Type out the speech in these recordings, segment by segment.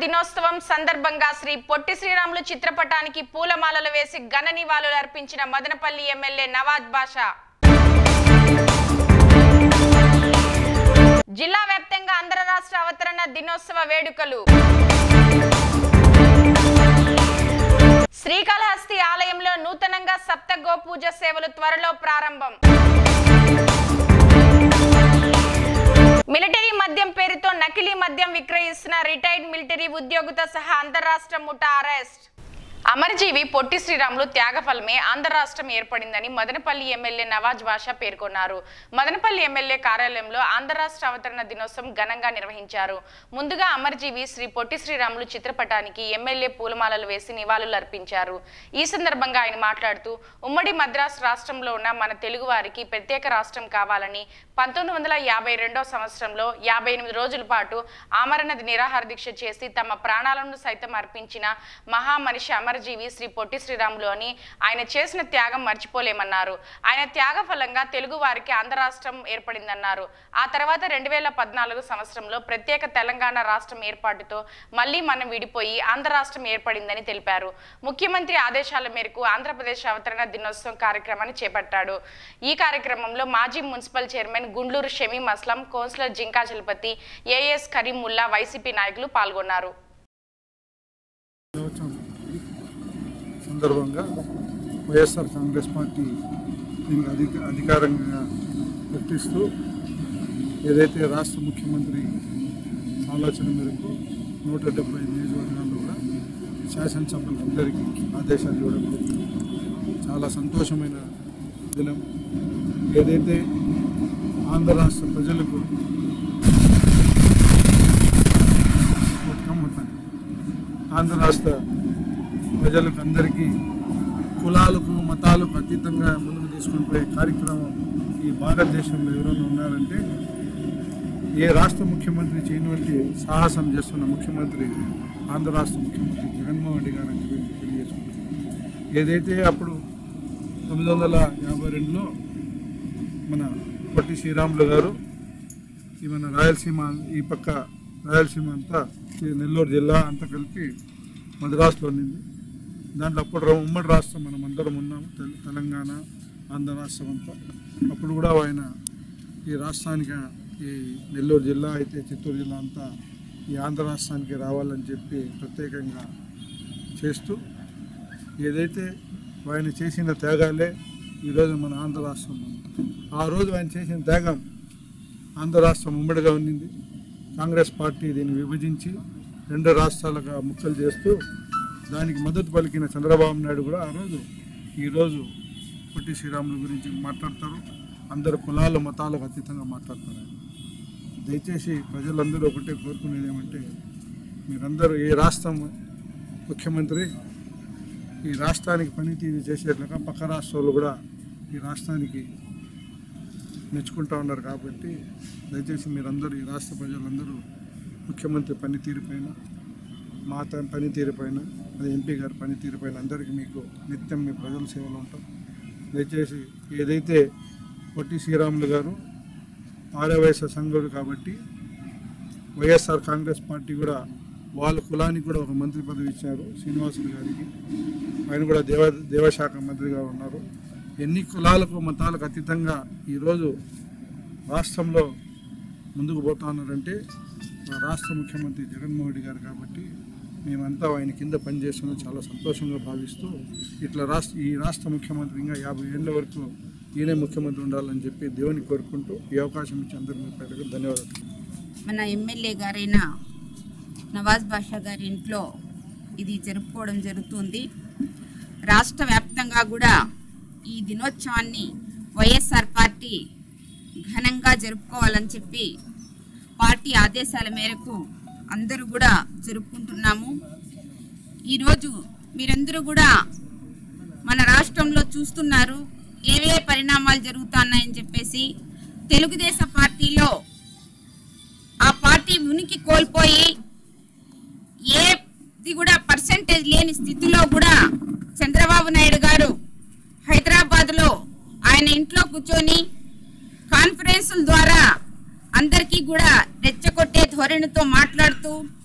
దినోత్సవం సందర్భంగా శ్రీ పొట్టి శ్రీరాములు చిత్రపటానికి పూలమాలలు వేసి ఘన నివాళులు అర్పించిన మదనపల్లి ఎమ్మెల్యే నవాజ్ బాషా జిల్లా వ్యాప్తంగా ఆంధ్ర రాష్ట్ర అవతరణ దినోత్సవ వేడుకలు శ్రీకాళహస్తి ఆలయంలో నూతనంగా సప్త గోపూజ సేవలు త్వరలో ప్రారంభం మిలిటరీ మద్యం పేరుతో నకిలీ మద్యం విక్రయిస్తున్న రిటైర్డ్ మిలిటరీ ఉద్యోగితో సహా అంతరాష్ట్ర ముఠా అరెస్ట్ అమరజీవి పొట్టి శ్రీరాములు త్యాగఫలమే ఆంధ్ర రాష్ట్రం ఏర్పడిందని మదనపల్లి ఎమ్మెల్యే నవాజ్ బాషా పేర్కొన్నారు మదనపల్లి ఎమ్మెల్యే కార్యాలయంలో ఆంధ్ర రాష్ట్ర అవతరణ దినోత్సవం ఘనంగా నిర్వహించారు ముందుగా అమరజీవి శ్రీ పొట్టి శ్రీరాములు చిత్రపటానికి ఎమ్మెల్యే పూలమాలలు వేసి నివాళులు అర్పించారు ఈ సందర్భంగా ఆయన మాట్లాడుతూ ఉమ్మడి మద్రాసు రాష్ట్రంలో ఉన్న మన తెలుగు వారికి ప్రత్యేక రాష్ట్రం కావాలని పంతొమ్మిది వందల యాభై రెండో సంవత్సరంలో యాభై ఎనిమిది రోజుల పాటు ఆమరణ నిరాహార దీక్ష చేసి తమ ప్రాణాలను సైతం అర్పించిన మహామనిషి అమరజీవి శ్రీ పొట్టి శ్రీరాములు అని ఆయన చేసిన త్యాగం మర్చిపోలేమన్నారు ఆయన త్యాగ ఫలంగా తెలుగు వారికి ఆంధ్ర రాష్ట్రం ఏర్పడిందన్నారు ఆ తర్వాత రెండు వేల పద్నాలుగు సంవత్సరంలో ప్రత్యేక తెలంగాణ రాష్ట్రం ఏర్పాటుతో మళ్ళీ మనం విడిపోయి ఆంధ్ర రాష్ట్రం ఏర్పడిందని తెలిపారు ముఖ్యమంత్రి ఆదేశాల మేరకు ఆంధ్రప్రదేశ్ అవతరణ దినోత్సవం కార్యక్రమాన్ని చేపట్టాడు ఈ కార్యక్రమంలో మాజీ municipal chairman Gundluru Shamim Aslam councillor Jinka Chalapathi AS Kareemulla YCP నాయకులు పాల్గొన్నారు దినోత్సవం సందర్భంగా వైఎస్ఆర్ కాంగ్రెస్ పార్టీ దీనికి అధిక అధికారంగా ప్రకటిస్తూ ఏదైతే రాష్ట్ర ముఖ్యమంత్రి ఆలోచన మేరకు నూట డెబ్బై నియోజకవర్గాల్లో కూడా శాసనసభ్యులందరికీ ఆదేశాలు ఇవ్వడం జరిగింది. చాలా సంతోషమైన దినం ఏదైతే ఆంధ్ర రాష్ట్ర ప్రజలకు మొట్టమొదటి ఆంధ్ర రాష్ట్ర ప్రజలకు అందరికీ కులాలకు మతాలకు అతీతంగా ముందుకు తీసుకొని పోయే కార్యక్రమం ఈ భారతదేశంలో ఎవరైనా ఉన్నారంటే ఏ రాష్ట్ర ముఖ్యమంత్రి చేయనటువంటి సాహసం చేస్తున్న ముఖ్యమంత్రి ఆంధ్ర రాష్ట్ర ముఖ్యమంత్రి జగన్మోహన్ రెడ్డి గారు అని చెప్పి తెలియజేసుకుంటున్నాం ఏదైతే అప్పుడు తొమ్మిది వందల యాభై రెండులో మన పొట్టి శ్రీరాములు గారు ఈ మన రాయలసీమ ఈ పక్క రాయలసీమ అంతా ఈ నెల్లూరు జిల్లా అంతా కలిపి మద్రాసులో ఉన్నింది దాంట్లో అప్పుడు రా- ఉమ్మడి రాష్ట్రం మనం అందరం ఉన్నాము తెల- తెలంగాణ ఆంధ్ర రాష్ట్రం అంతా అప్పుడు కూడా ఆయన ఈ రాష్ట్రానికి ఈ నెల్లూరు జిల్లా అయితే చిత్తూరు జిల్లా అంతా ఈ ఆంధ్ర రాష్ట్రానికి రావాలని చెప్పి ప్రత్యేకంగా చేస్తూ ఏదైతే ఆయన చేసిన త్యాగాలే ఈరోజు మన ఆంధ్ర రాష్ట్రం ఉంది. ఆ రోజు ఆయన చేసిన త్యాగం ఆంధ్ర రాష్ట్రం ఉమ్మడిగా ఉన్నింది కాంగ్రెస్ పార్టీ దీన్ని విభజించి రెండు రాష్ట్రాలుగా ముక్కలు చేస్తూ దానికి మద్దతు పలికిన చంద్రబాబు నాయుడు కూడా ఆ రోజు ఈరోజు పొట్టి శ్రీరాములు గురించి మాట్లాడతారు అందరు కులాలు మతాలకు అతీతంగా మాట్లాడతారు ఆయన. దయచేసి ప్రజలందరూ ఒకటే కోరుకునేది ఏమంటే మీరందరూ ఏ రాష్ట్రం ముఖ్యమంత్రి ఈ రాష్ట్రానికి పనితీరు చేసేట్లుగా పక్క రాష్ట్రాలు కూడా ఈ రాష్ట్రానికి మెచ్చుకుంటా ఉన్నారు కాబట్టి దయచేసి మీరందరూ ఈ రాష్ట్ర ప్రజలందరూ ముఖ్యమంత్రి పనితీరు పైన మా త- పనితీరు పైన అదే ఎంపీ గారి పనితీరు పైన అందరికీ మీకు నిత్యం మీ ప్రజల సేవలో ఉంటాం దయచేసి ఏదైతే పొట్టి శ్రీరాములు గారు ఆర్యవయస సంఘుడు కాబట్టి వైఎస్ఆర్ కాంగ్రెస్ పార్టీ కూడా వాళ్ళ కులానికి కూడా ఒక మంత్రి పదవి ఇచ్చారు శ్రీనివాసులు గారికి ఆయన కూడా దేవ దేవశాఖ మంత్రిగా ఉన్నారు ఎన్ని కులాలకు మతాలకు అతీతంగా ఈరోజు రాష్ట్రంలో ముందుకు పోతా ఉన్నారంటే మా రాష్ట్ర ముఖ్యమంత్రి జగన్మోహన్ రెడ్డి గారు కాబట్టి మేమంతా ఆయన కింద పనిచేస్తున్నాం చాలా సంతోషంగా భావిస్తూ ఇట్లా రాష్ట్ర ఈ రాష్ట్ర ముఖ్యమంత్రి ఇంకా యాభై ఏళ్ళ వరకు ఈయనే ముఖ్యమంత్రి ఉండాలని చెప్పి దేవుని కోరుకుంటూ ఈ అవకాశం ఇచ్చి అందరికీ ప్రజలకు ధన్యవాదాలు మన ఎమ్మెల్యే గారైన నవాజ్ బాషా గారి ఇంట్లో ఇది జరుపుకోవడం జరుగుతుంది రాష్ట్ర వ్యాప్తంగా కూడా ఈ దినోత్సవాన్ని వైఎస్ఆర్ పార్టీ ఘనంగా జరుపుకోవాలని చెప్పి పార్టీ ఆదేశాల మేరకు అందరూ కూడా జరుపుకుంటున్నాము ఈరోజు మీరందరూ కూడా మన రాష్ట్రంలో చూస్తున్నారు ఏవే పరిణామాలు జరుగుతున్నాయని చెప్పేసి తెలుగుదేశం పార్టీలో ఆ పార్టీ ఉనికి కోల్పోయి ఏది కూడా పర్సంటేజ్ లేని స్థితిలో కూడా చంద్రబాబు నాయుడు గారు హైదరాబాద్లో ఆయన ఇంట్లో కూర్చొని కాన్ఫరెన్సుల ద్వారా అందరికీ కూడా రెచ్చగొట్టే ధోరణితో మాట్లాడుతూ రెచ్చ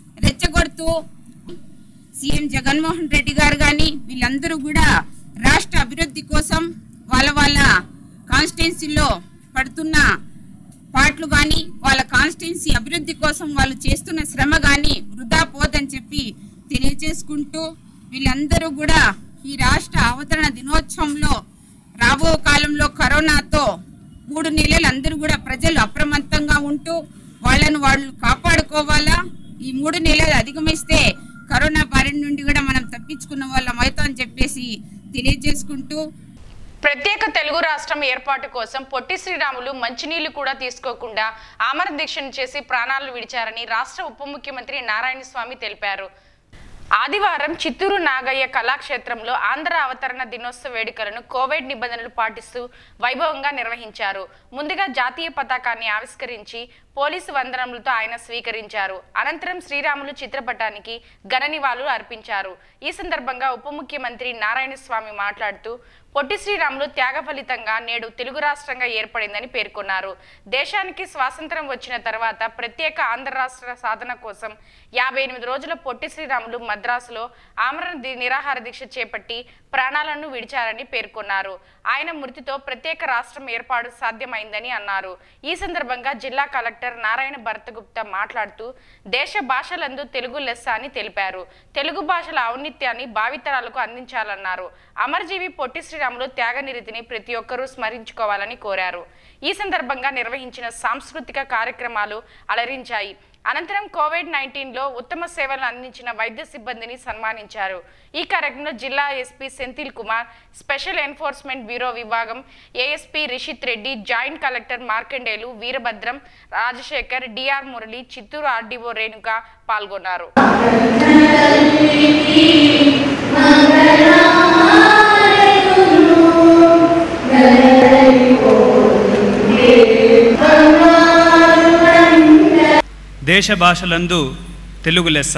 రెచ్చగొడుతూ సీఎం జగన్మోహన్ రెడ్డి గారు కానీ వీళ్ళందరూ కూడా రాష్ట్ర అభివృద్ధి కోసం వాళ్ళ వాళ్ళ కాన్స్టిట్యున్సీలో పడుతున్న పాటలు కానీ వాళ్ళ కాన్స్టిట్యున్సీ అభివృద్ధి కోసం వాళ్ళు చేస్తున్న శ్రమ కానీ వృధా పోదని చెప్పి తెలియజేసుకుంటూ వీళ్ళందరూ కూడా ఈ రాష్ట్ర అవతరణ దినోత్సవంలో రాబో కాలంలో కరోనాతో మూడు నెలలు అందరూ కూడా ప్రజలు అప్రమత్తంగా ఉంటూ వాళ్ళను వాళ్ళు కాపాడుకోవాలా ఈ మూడు నెలలు అధిగమిస్తే కరోనా బారి నుండి కూడా మనం తప్పించుకున్న వాళ్ళం అవుతాం అని చెప్పేసి తెలియజేసుకుంటూ ప్రత్యేక తెలుగు రాష్ట్రం ఏర్పాటు కోసం పొట్టి శ్రీరాములు మంచినీళ్లు కూడా తీసుకోకుండా ఆమర దీక్షను చేసి ప్రాణాలు విడిచారని రాష్ట్ర ఉప ముఖ్యమంత్రి నారాయణ స్వామి తెలిపారు ఆదివారం చిత్తూరు నాగయ్య కళాక్షేత్రంలో ఆంధ్ర అవతరణ దినోత్సవ వేడుకలను కోవిడ్ నిబంధనలు పాటిస్తూ వైభవంగా నిర్వహించారు ముందుగా జాతీయ పతాకాన్ని ఆవిష్కరించి పోలీసు వందనములతో ఆయన స్వీకరించారు అనంతరం శ్రీరాములు చిత్రపటానికి ఘన నివాళులు అర్పించారు ఈ సందర్భంగా ఉప ముఖ్యమంత్రి నారాయణ స్వామి మాట్లాడుతూ పొట్టి శ్రీరాములు త్యాగ ఫలితంగా నేడు తెలుగు రాష్ట్రంగా ఏర్పడిందని పేర్కొన్నారు దేశానికి స్వాతంత్రం వచ్చిన తర్వాత ప్రత్యేక ఆంధ్ర రాష్ట్ర సాధన కోసం యాభై ఎనిమిది రోజుల పొట్టి శ్రీరాములు మద్రాసులో ఆమరణ ది- నిరాహార దీక్ష చేపట్టి ప్రాణాలను విడిచారని పేర్కొన్నారు ఆయన మృతితో ప్రత్యేక రాష్ట్రం ఏర్పాటు సాధ్యమైందని అన్నారు ఈ సందర్భంగా జిల్లా కలెక్టర్ నారాయణ భరతగుప్తా మాట్లాడుతూ దేశ భాషలందు తెలుగు లెస్స అని తెలిపారు తెలుగు భాషల ఔన్నిత్యాన్ని భావితరాలకు అందించాలన్నారు అమరజీవి పొట్టి శ్రీరాములు త్యాగనిరతిని ప్రతి ఒక్కరూ స్మరించుకోవాలని కోరారు ఈ సందర్భంగా నిర్వహించిన సాంస్కృతిక కార్యక్రమాలు అలరించాయి అనంతరం కోవిడ్ నైన్టీన్లో ఉత్తమ సేవలు అందించిన వైద్య సిబ్బందిని సన్మానించారు ఈ కార్యక్రమంలో జిల్లా SP Senthil Kumar special enforcement bureau విభాగం ASP Rishith Reddy joint collector Markandelu Veerabhadram Rajasekhar DR Murali Chittoor RDO Renuka పాల్గొన్నారు దేశ భాషలందు తెలుగు లెస్స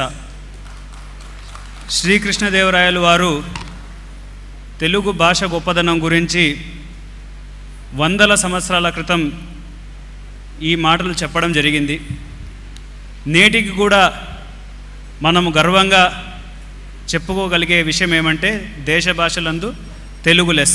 శ్రీకృష్ణదేవరాయలు వారు తెలుగు భాష గొప్పదనం గురించి వందల సంవత్సరాల క్రితం ఈ మాటలు చెప్పడం జరిగింది నేటికి కూడా మనము గర్వంగా చెప్పుకోగలిగే విషయం ఏమంటే దేశ భాషలందు తెలుగు లెస్స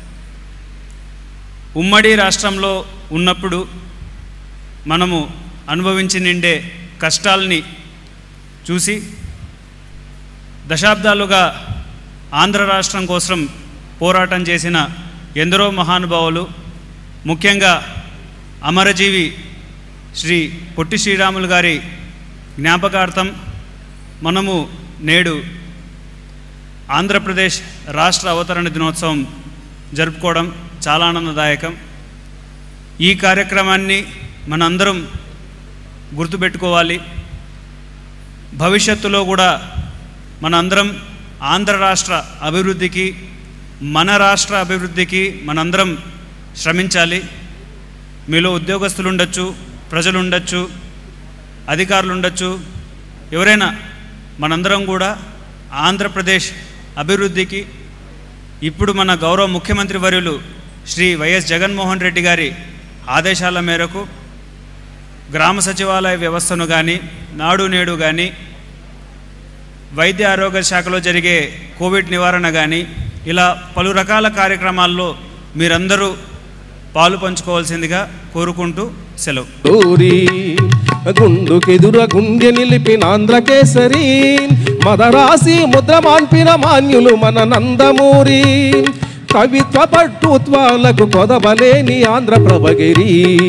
ఉమ్మడి రాష్ట్రంలో ఉన్నప్పుడు మనము అనుభవించి నిండే కష్టాల్ని చూసి దశాబ్దాలుగా ఆంధ్ర రాష్ట్రం కోసం పోరాటం చేసిన ఎందరో మహానుభావులు ముఖ్యంగా అమరజీవి శ్రీ పొట్టి శ్రీరాములు గారి జ్ఞాపకార్థం మనము నేడు ఆంధ్రప్రదేశ్ రాష్ట్ర అవతరణ దినోత్సవం జరుపుకోవడం చాలా ఆనందదాయకం ఈ కార్యక్రమాన్ని మనందరం గుర్తుపెట్టుకోవాలి భవిష్యత్తులో కూడా మనందరం ఆంధ్ర రాష్ట్ర అభివృద్ధికి మన రాష్ట్ర అభివృద్ధికి మనందరం శ్రమించాలి మీలో ఉద్యోగస్తులు ఉండొచ్చు ప్రజలు ఉండొచ్చు అధికారులు ఉండొచ్చు ఎవరైనా మనందరం కూడా ఆంధ్రప్రదేశ్ అభివృద్ధికి ఇప్పుడు మన గౌరవ ముఖ్యమంత్రి వర్యులు శ్రీ వైఎస్ జగన్మోహన్ రెడ్డి గారి ఆదేశాల మేరకు గ్రామ సచివాలయ వ్యవస్థను కానీ నాడు నేడు కానీ వైద్య ఆరోగ్య శాఖలో జరిగే కోవిడ్ నివారణ కానీ ఇలా పలు రకాల కార్యక్రమాల్లో మీరందరూ పాలు పంచుకోవాల్సిందిగా కోరుకుంటూ సెలవు ఊరి గుండుకెదుర గుండె నిలిపిన ఆంధ్రకేసరి మదరాసి ముద్ర మాన్పిన మాన్యులు మన నందమూరి కవిత్వ పట్టుత్వాలకు కొదవలేని ఆంధ్ర ప్రభగిరి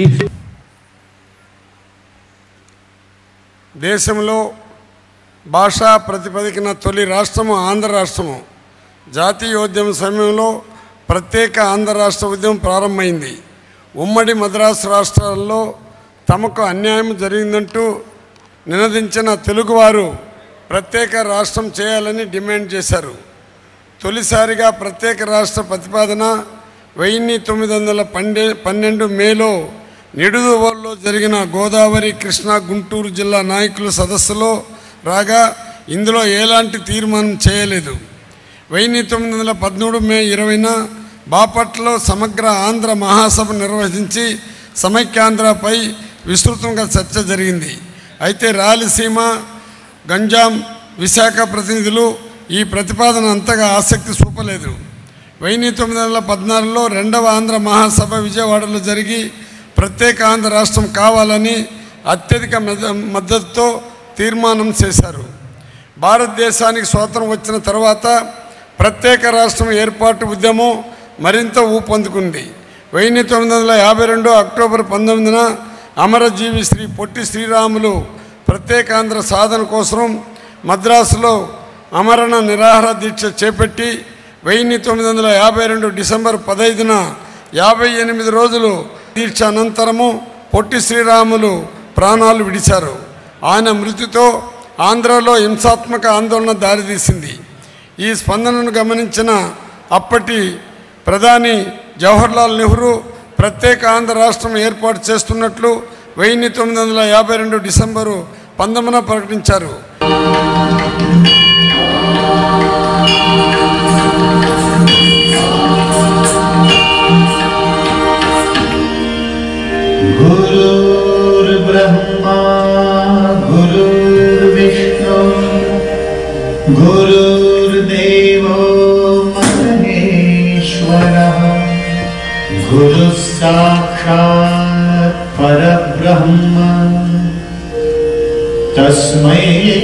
దేశంలో భాషా ప్రతిపదికన తొలి రాష్ట్రము ఆంధ్ర రాష్ట్రము జాతీయోద్యమ సమయంలో ప్రత్యేక ఆంధ్ర రాష్ట్ర ఉద్యమం ప్రారంభమైంది ఉమ్మడి మద్రాసు రాష్ట్రాల్లో తమకు అన్యాయం జరిగిందంటూ నినదించిన తెలుగువారు ప్రత్యేక రాష్ట్రం చేయాలని డిమాండ్ చేశారు తొలిసారిగా ప్రత్యేక రాష్ట్ర ప్రతిపాదన వెయ్యి తొమ్మిది వందల పన్నె పన్నెండు మేలో నిడుదవోల్లో జరిగిన గోదావరి కృష్ణా గుంటూరు జిల్లా నాయకుల సదస్సులో రాగా ఇందులో ఎలాంటి తీర్మానం చేయలేదు వెయ్యి తొమ్మిది వందల పదమూడు మే ఇరవైన బాపట్లో సమగ్ర ఆంధ్ర మహాసభ నిర్వహించి సమైక్యాంధ్రపై విస్తృతంగా చర్చ జరిగింది అయితే రాయలసీమ గంజాం విశాఖ ప్రతినిధులు ఈ ప్రతిపాదన అంతగా ఆసక్తి చూపలేదు వెయ్యి తొమ్మిది వందల పద్నాలుగులో రెండవ ఆంధ్ర మహాసభ విజయవాడలో జరిగి ప్రత్యేక ఆంధ్ర రాష్ట్రం కావాలని అత్యధిక మెద- మద్దతుతో తీర్మానం చేశారు భారతదేశానికి స్వాతంత్రం వచ్చిన తర్వాత ప్రత్యేక రాష్ట్రం ఏర్పాటు ఉద్యమం మరింత ఊపందుకుంది వెయ్యి తొమ్మిది వందల యాభై రెండు అక్టోబర్ పంతొమ్మిదిన అమరజీవి శ్రీ పొట్టి శ్రీరాములు ప్రత్యేకాంధ్ర సాధన కోసం మద్రాసులో అమరణ నిరాహార దీక్ష చేపట్టి వెయ్యి తొమ్మిది వందల యాభై రెండు డిసెంబర్ పదైదున యాభై ఎనిమిది రోజులు దీక్ష అనంతరము పొట్టి శ్రీరాములు ప్రాణాలు విడిచారు ఆయన మృతితో ఆంధ్రలో హింసాత్మక ఆందోళన దారితీసింది ఈ స్పందనను గమనించిన అప్పటి ప్రధాని జవహర్లాల్ నెహ్రూ ప్రత్యేక ఆంధ్ర రాష్ట్రం ఏర్పాటు చేస్తున్నట్లు వెయ్యి తొమ్మిది వందల యాభై రెండు డిసెంబరు పంతొమ్మిదిన ప్రకటించారు गुरुर्ब्रह्मा गुरुर्विष्णु गुरुर्देवो महेश्वरः गुरुः साक्षात् परब्रह्म तस्मै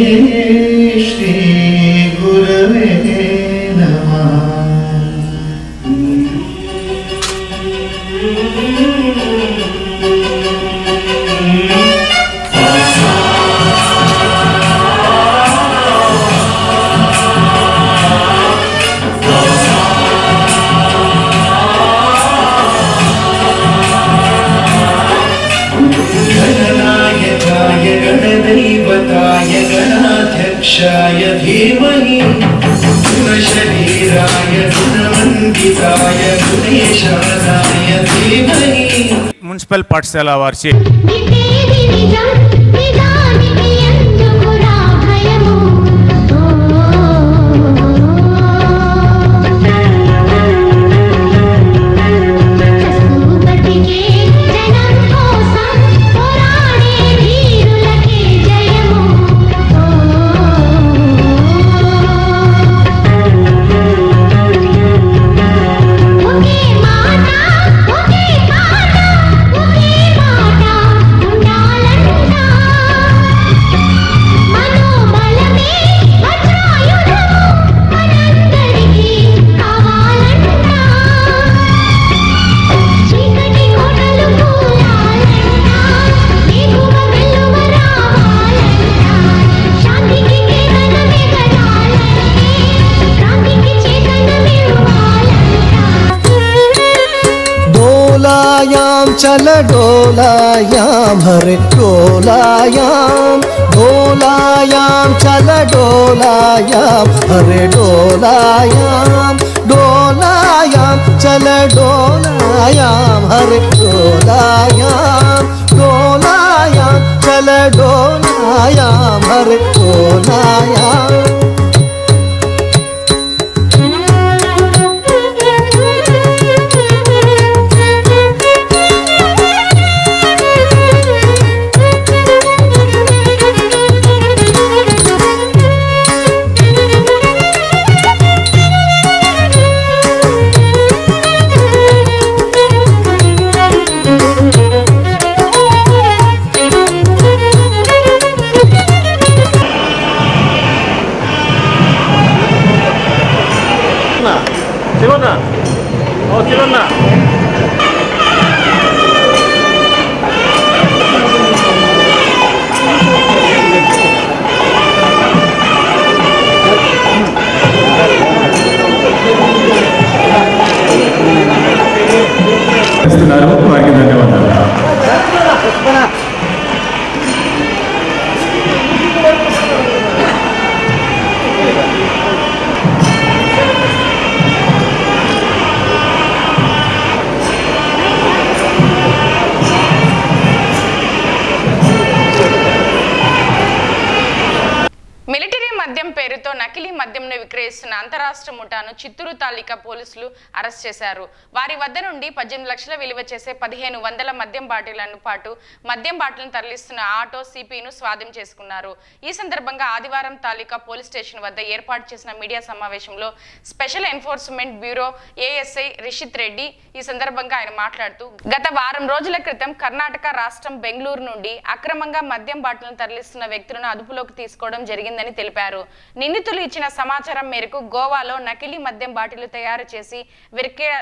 श्रीगुरवे नमः गणनायकाय गणदैवताय गणाध्यक्षाय धीमहि गुणशरीराय गुणवन्दिताय गुणेशानाय धीमहि మున్సిపల్ పాఠశాల వారిచే నిదేవి నిజం నిజానికి ఎందుకురా భయము కస్తూర్బతికే జనం కోసం పోరాడే వీరులకే జయము ఒకే మాట ఒకే మాట ఒకే మాట ఉండాలంటా మనోబలమే వజ్రాయుధము మనందరికీ కావాలంటా చీకటి కోటలు కూలాలంటా వేగువ వెలువ రావాలంటా శాంతికి కేతనమే గడాలంటే క్రాంతికి చేతనమివ్వాలంటా डोलायां चल डोलायां हरे डोलायां डोलायां चल डोलायां हरे डोलायां डोलायां चल डोलायां हरे डोलायां डोलायां चल डोलायां हरे डोलायां ఇస్తున్నారు వారికి ధన్యవాదాలు మిలిటరీ మద్యం పేరుతో నకిలీ మద్యంను విక్రయిస్తున్న అంతరాష్ట్ర ముఠాను చిత్తూరు తాలూకా పోలీసులు అరెస్ట్ చేశారు వారి వద్ద నుండి పద్దెనిమిది లక్షల విలువ చేసే పదిహేను వందల మద్యం బాటిళ్లను పాటు మద్యం బాటిల్ను తరలిస్తున్న ఆటో సిపిను స్వాధీనం చేసుకున్నారు ఈ సందర్భంగా ఆదివారం తాలూకా పోలీస్ స్టేషన్ వద్ద ఏర్పాటు చేసిన మీడియా సమావేశంలో special enforcement bureau ASI Rishith Reddy ఈ సందర్భంగా ఆయన మాట్లాడుతూ గత వారం రోజుల క్రితం కర్ణాటక రాష్ట్రం బెంగళూరు నుండి అక్రమంగా మద్యం బాటిల్ను తరలిస్తున్న వ్యక్తులను అదుపులోకి తీసుకోవడం జరిగిందని తెలిపారు నిందితులు ఇచ్చిన సమాచారం మేరకు గోవాలో నకిలీ మద్యం బాటిల్ తయారు చేసి విక్రయ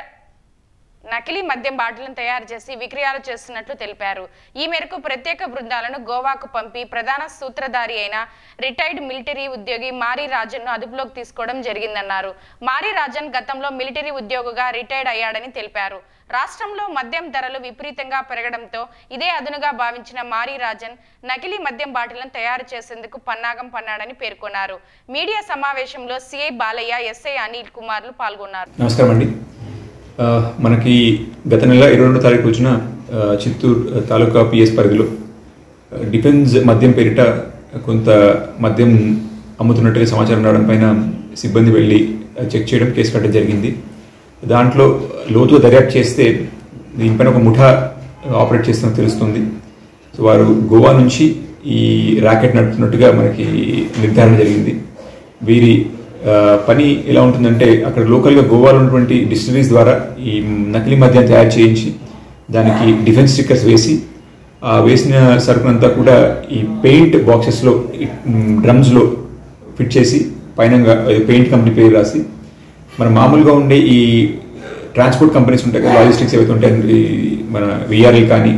నకిలీ మద్యం బాటిల్ను తయారు చేసి విక్రయాలు చేస్తున్నట్లు తెలిపారు ఈ మేరకు ప్రత్యేక బృందాలను గోవాకు పంపి ప్రధాన సూత్రధారి అయిన రిటైర్డ్ మిలిటరీ ఉద్యోగి మారీ రాజన్ను అదుపులోకి తీసుకోవడం జరిగిందన్నారు మారీ రాజన్ గతంలో మిలిటరీ ఉద్యోగిగా రిటైర్డ్ అయ్యాడని తెలిపారు రాష్ట్రంలో మద్యం ధరలు విపరీతంగా పెరగడంతో ఇదే అదునుగా భావించిన మారీ రాజన్ నకిలీ మద్యం బాటిల్ను తయారు చేసేందుకు పన్నాగం పన్నాడని పేర్కొన్నారు మీడియా సమావేశంలో సిఐ బాలయ్య ఎస్ఐ అనిల్ కుమార్లు పాల్గొన్నారు నమస్కారం అండి ఆ, మనకి గత నెల ఇరవై రెండో తారీఖు వచ్చిన ఆ, చిత్తూరు తాలూకా పిఎస్ పరిధిలో ఆ, డిఫెన్స్ మద్యం పేరిట కొంత మద్యం అమ్ముతున్నట్టుగా సమాచారం రావడం పైన సిబ్బంది వెళ్ళి ఆ, చెక్ చేయడం కేసు కట్టడం జరిగింది దాంట్లో లోతుగా దర్యాప్తు చేస్తే దీనిపైన ఒక ముఠా ఆపరేట్ చేస్తున్నట్టు తెలుస్తుంది సో వారు గోవా నుంచి ఈ ర్యాకెట్ నడుపుతున్నట్టుగా మనకి నిర్ధారణ జరిగింది వీరి ఆ, పని ఎలా ఉంటుందంటే అక్కడ లోకల్గా గోవాలో ఉన్నటువంటి డిస్టిలరీస్ ద్వారా ఈ నకిలీ మద్యం తయారు చేయించి దానికి డిఫెన్స్ స్టిక్కర్స్ వేసి ఆ వేసిన సరుకునంతా కూడా ఈ పెయింట్ బాక్సెస్లో డ్రమ్స్లో ఫిట్ చేసి పైన పెయింట్ కంపెనీ పేరు రాసి మన మామూలుగా ఉండే ఈ ట్రాన్స్పోర్ట్ కంపెనీస్ ఉంటాయి కదా లాజిస్టిక్స్ ఏవైతే ఉంటాయి ఈ మన విఆర్ఎల్ కానీ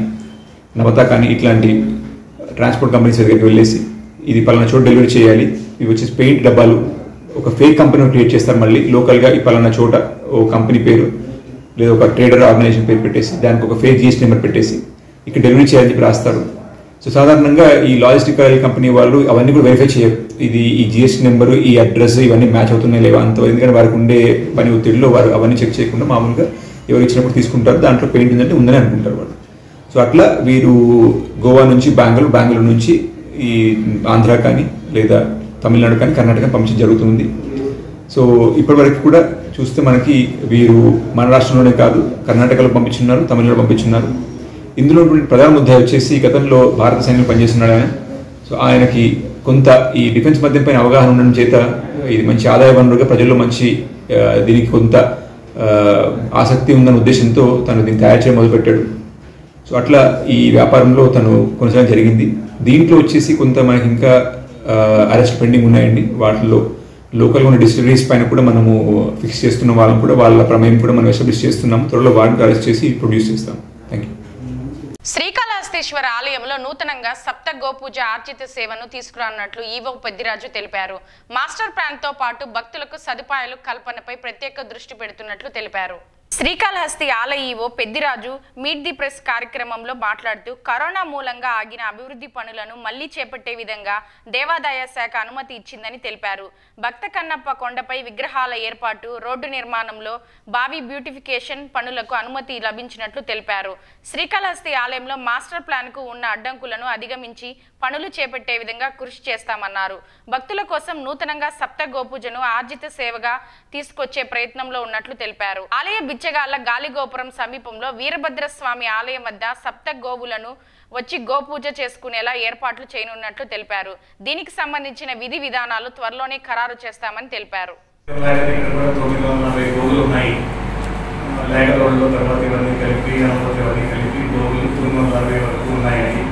నవత కానీ ఇట్లాంటి ట్రాన్స్పోర్ట్ కంపెనీస్ దగ్గరికి వెళ్ళేసి ఇది పలానా చోట డెలివరీ చేయాలి ఇవి వచ్చేసి పెయింట్ డబ్బాలు ఒక ఫేక్ కంపెనీ క్రియేట్ చేస్తారు మళ్ళీ లోకల్గా ఈ పలానా చోట ఓ కంపెనీ పేరు లేదా ఒక ట్రేడర్ ఆర్గనైజేషన్ పేరు పెట్టేసి దానికి ఒక ఫేక్ జిఎస్టీ నెంబర్ పెట్టేసి ఇక్కడ డెలివరీ చేయాలని చెప్పి రాస్తారు సో సాధారణంగా ఈ లాజిస్టికల్ కంపెనీ వాళ్ళు అవన్నీ కూడా వెరిఫై చేయరు ఇది ఈ జిఎస్టీ నెంబరు ఈ అడ్రస్ ఇవన్నీ మ్యాచ్ అవుతున్నాయి లేవా అంత ఎందుకంటే వారికి ఉండే పని ఒత్తిడిలో వారు అవన్నీ చెక్ చేయకుండా మామూలుగా ఎవరు ఇచ్చినప్పుడు తీసుకుంటారు దాంట్లో పెయింట్ ఉందంటే ఉందని అనుకుంటారు వాళ్ళు సో అట్లా వీరు గోవా నుంచి బెంగళూరు బెంగళూరు నుంచి ఈ ఆంధ్ర కానీ లేదా తమిళనాడు కానీ కర్ణాటక పంపించడం జరుగుతుంది సో ఇప్పటివరకు కూడా చూస్తే మనకి వీరు మన రాష్ట్రంలోనే కాదు కర్ణాటకలో పంపించున్నారు తమిళనాడు పంపించున్నారు ఇందులో ఉన్నటువంటి ప్రధాన ముద్ద వచ్చేసి గతంలో భారత సైన్యంలో పనిచేస్తున్నాడు ఆయన సో ఆయనకి కొంత ఈ డిఫెన్స్ మద్యం పైన అవగాహన ఉండడం చేత ఇది మంచి ఆదాయ వనరుగా ప్రజల్లో మంచి ఆ, దీనికి కొంత ఆ, ఆసక్తి ఉందన్న ఉద్దేశంతో తను దీన్ని తయారు చేయడం మొదలుపెట్టాడు సో అట్లా ఈ వ్యాపారంలో తను కొనసాగడం జరిగింది దీంట్లో వచ్చేసి కొంత మనకి ఇంకా అరెస్ట్ పెండింగ్ ఉన్నాయండి వాటిలో లోకల్గా ఉన్న డిస్టిలరీస్ పైన కూడా మనము ఫిక్స్ చేస్తున్న వాళ్ళని కూడా వాళ్ళ ప్రమేయం కూడా మనం ఎస్టాబ్లిష్ చేస్తున్నాం త్వరలో వాటిని అరెస్ట్ చేసి ప్రొడ్యూస్ చేస్తాం థ్యాంక్ యూ శ్రీకాళహస్తీశ్వర ఆలయంలో నూతనంగా సప్త గోపూజ ఆర్జిత సేవను తీసుకురానున్నట్లు ఈవో పెద్దిరాజు తెలిపారు మాస్టర్ ప్లాన్ తో పాటు భక్తులకు సదుపాయాలు కల్పనపై ప్రత్యేక దృష్టి పెడుతున్నట్లు తెలిపారు శ్రీకాళహస్తి ఆలయ EO Peddiraju meet the press కార్యక్రమంలో మాట్లాడుతూ కరోనా మూలంగా ఆగిన అభివృద్ధి పనులను మళ్లీ చేపట్టే విధంగా దేవాదాయ శాఖ అనుమతి ఇచ్చిందని తెలిపారు భక్త కన్నప్ప కొండపై విగ్రహాల ఏర్పాటు రోడ్డు నిర్మాణంలో బావి బ్యూటిఫికేషన్ పనులకు అనుమతి లభించినట్లు తెలిపారు శ్రీకాళహస్తి ఆలయంలో మాస్టర్ ప్లాన్ కు ఉన్న అడ్డంకులను అధిగమించి పనులు చేపట్టే విధంగా కృషి చేస్తామన్నారు భక్తుల కోసం నూతనంగా సప్త గోపూజను ఆర్జిత సేవగా తీసుకొచ్చే ప్రయత్నంలో ఉన్నట్లు తెలిపారు ఆలయ బిచ్చగాళ్ల గాలిగోపురం సమీపంలో వీరభద్ర స్వామి ఆలయం వద్ద సప్త గోవులను వచ్చి గోపూజ చేసుకునేలా ఏర్పాట్లు చేయనున్నట్లు తెలిపారు దీనికి సంబంధించిన విధి విధానాలు త్వరలోనే ఖరారు చేస్తామని తెలిపారు ఇక్కడ కూడా తొమ్మిది వందల నలభై గోగులు ఉన్నాయి లేక రోడ్లు తర్వాత ఇవన్నీ కలిపి అమృతి ఇవన్నీ కలిపి గోగులు తొమ్మిది వందల నలభై వరకు ఉన్నాయండి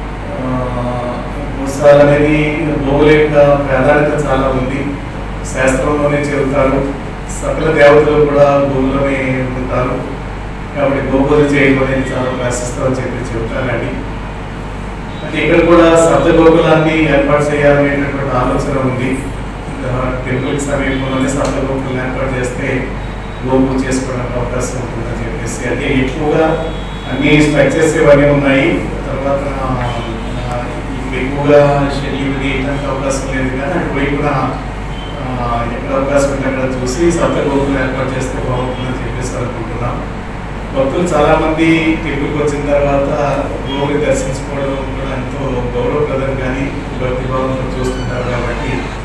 పుస్తకాలు అనేది గోగుల యొక్క ప్రాధాన్యత చాలా ఉంది శాస్త్రంలోనే చెబుతారు సకల దేవతలు కూడా గోగులోనే ఉంటారు కాబట్టి గోపూజ చేయడం అనేది చాలా ప్రశస్తం అని చెప్పి చెబుతారండి అంటే ఇక్కడ కూడా సప్త గోకులాన్ని ఏర్పాటు చేయాలనేటటువంటి ఆలోచన ఉంది టెంపుల్ సమీపంలోనే సప్త గోకులను ఏర్పాటు చేస్తే గోపూజ చేసుకోవడానికి అవకాశం ఉంటుందని చెప్పేసి అంటే ఎక్కువగా అన్ని స్ట్రక్చర్స్ ఇవన్నీ ఉన్నాయి తర్వాత ఆ, ఎక్కువగా షెడ్యూల్ ఇట్లాంటి అవకాశం లేదు కానీ అటువైపున ఆ, ఎక్కడ అవకాశం ఉంటే అక్కడ చూసి సప్త గోకులు ఏర్పాటు చేస్తే బాగుంటుందని చెప్పేసి అనుకుంటున్నాం భక్తులు చాలా మంది టెంపుల్కి వచ్చిన తర్వాత గోవుని దర్శించుకోవడం కూడా ఎంతో గౌరవప్రదం కానీ భక్తి భావంతో చూస్తుంటారు కాబట్టి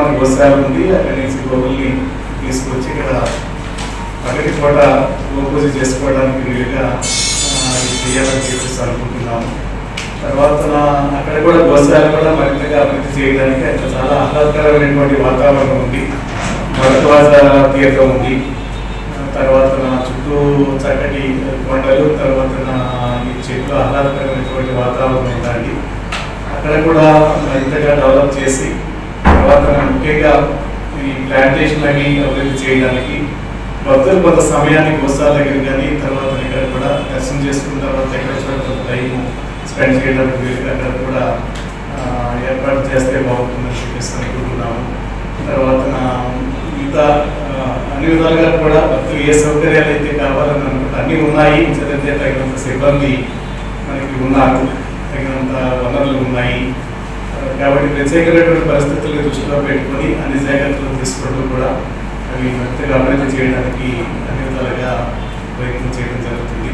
గ్రామానికి గోశాల ఉంది అక్కడి నుంచి గోవుల్ని తీసుకొచ్చి ఇక్కడ పగటి పూట గోపూజ చేసుకోవడానికి వీలుగా ఆ, ఇది చేయాలని చెప్పేసి అనుకుంటున్నాము తర్వాత నా- అక్కడ కూడా గోశాల కూడా మరింతగా అభివృద్ధి చేయడానికి అక్కడ చాలా ఆహ్లాదకరమైనటువంటి వాతావరణం ఉంది భరద్వాజ తీర్థం ఉంది ఆ, తర్వాత నా చుట్టూ చక్కటి కొండలు తర్వాత నా ఈ చెట్లు ఆహ్లాదకరమైనటువంటి వాతావరణం ఉందండి అక్కడ కూడా మరింతగా డెవలప్ చేసి తర్వాత ముఖ్యంగా ఈ ప్లాంటేషన్ అవి అభివృద్ధి చేయడానికి భక్తులు కొంత సమయాన్ని గోసాల దగ్గర కానీ తర్వాత ఇక్కడ కూడా దర్శనం చేసుకున్న తర్వాత ఎక్కడ చూడ టైం స్పెండ్ చేయడానికి వీలుగా అక్కడ కూడా ఆ, ఏర్పాటు చేస్తే బాగుంటుందని చెప్పేసి అనుకుంటున్నాము తర్వాత నా మిగతా ఆ, అన్ని విధాలుగా కూడా భక్తులు ఏ సౌకర్యాలు అయితే కావాలని అనుకుంటే అన్నీ ఉన్నాయి చదివితే తగినంత సిబ్బంది మనకి ఉన్నారు తగినంత వనరులు ఉన్నాయి ఆ, కాబట్టి ప్రత్యేకమైనటువంటి పరిస్థితులను దృష్టిలో పెట్టుకొని అన్ని జాగ్రత్తలు తీసుకోవడం కూడా అవి మరింతగా అభివృద్ధి చేయడానికి అన్ని విధాలుగా ప్రయత్నం చేయడం జరుగుతుంది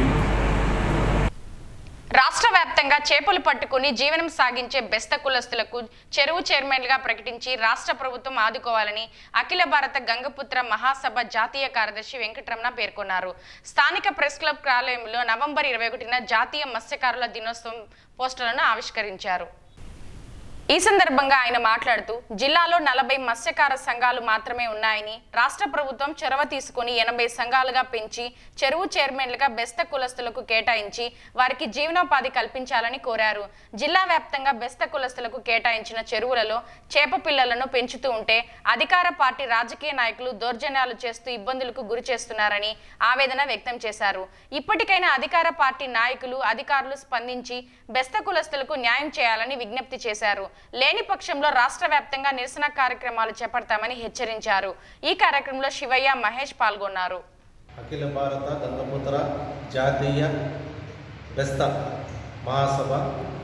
రాష్ట్ర వ్యాప్తంగా చేపలు పట్టుకుని జీవనం సాగించే బెస్త కులస్తులకు చెరువు చైర్మన్లుగా ప్రకటించి రాష్ట్ర ప్రభుత్వం ఆదుకోవాలని అఖిల భారత గంగపుత్ర మహాసభ జాతీయ కార్యదర్శి వెంకటరమణ పేర్కొన్నారు స్థానిక ప్రెస్ క్లబ్ కార్యాలయంలో నవంబర్ ఇరవై ఒకటిన జాతీయ మత్స్యకారుల దినోత్సవం పోస్టులను ఆవిష్కరించారు ఈ సందర్భంగా ఆయన మాట్లాడుతూ జిల్లాలో నలభై మత్స్యకార సంఘాలు మాత్రమే ఉన్నాయని రాష్ట్ర ప్రభుత్వం చొరవ తీసుకుని ఎనభై సంఘాలుగా పెంచి చెరువు చైర్మన్లుగా బెస్త కులస్తులకు కేటాయించి వారికి జీవనోపాధి కల్పించాలని కోరారు జిల్లా వ్యాప్తంగా బెస్త కులస్తులకు కేటాయించిన చెరువులలో చేప పిల్లలను పెంచుతూ ఉంటే అధికార పార్టీ రాజకీయ నాయకులు దౌర్జన్యాలు చేస్తూ ఇబ్బందులకు గురి చేస్తున్నారని ఆవేదన వ్యక్తం చేశారు ఇప్పటికైనా అధికార పార్టీ నాయకులు అధికారులు స్పందించి బెస్త కులస్తులకు న్యాయం చేయాలని విజ్ఞప్తి చేశారు లేని పక్షంలో రాష్ట్ర వ్యాప్తంగా నిరసన కార్యక్రమాలు చేపడతామని హెచ్చరించారు ఈ కార్యక్రమంలో శివయ్య మహేష్ పాల్గొన్నారు అఖిల భారత గంగపుత్ర జాతీయ బెస్త మహాసభ